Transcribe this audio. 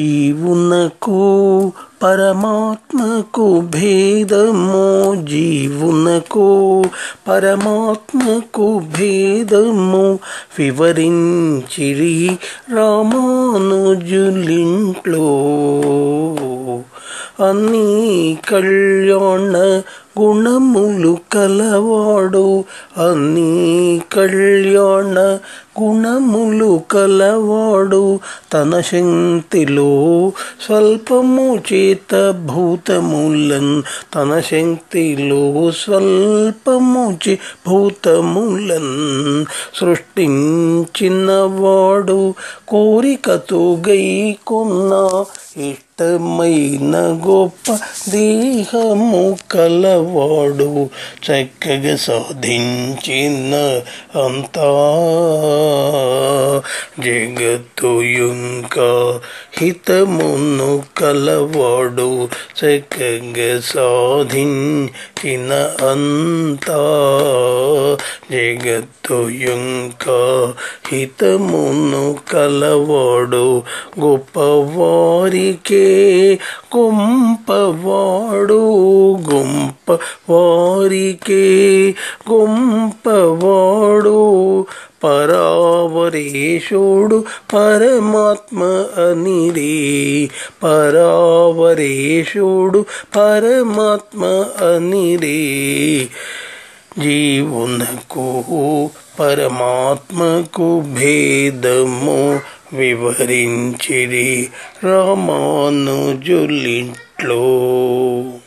జీవునకు పరమాత్మకు భేదము జీవునకు పరమాత్మకు భేదము వివరించిరి రామానుజులింట్లో అన్ని కళ్యాణ గుణములు కలవాడు అన్ని కళ్యాణ గుణములు కలవాడు తన శక్తిలో స్వల్పము చేత భూతములన్ తన శక్తిలో స్వల్పము చే భూతములన్ సృష్టించినవాడు కోరికతో గై కొన్న ఇష్టమైన గొప్ప దేహము కలవాడు చక్కగా సాధించిన అంతా జగత్తు యొక్క హితమును కలవాడు చక్కగా సాధించిన అంతా జగత్తు యొక్క హితమును కలవాడు గొప్పవారికే గొంపవాడు గొంప వారికే గొంపవాడు పరావరేశుడు పరమాత్మ అనిరే పరావరేశుడు పరమాత్మ అనిరే జీవునకు పరమాత్మకు భేదము వివరించిరి రామానుజులింట్లో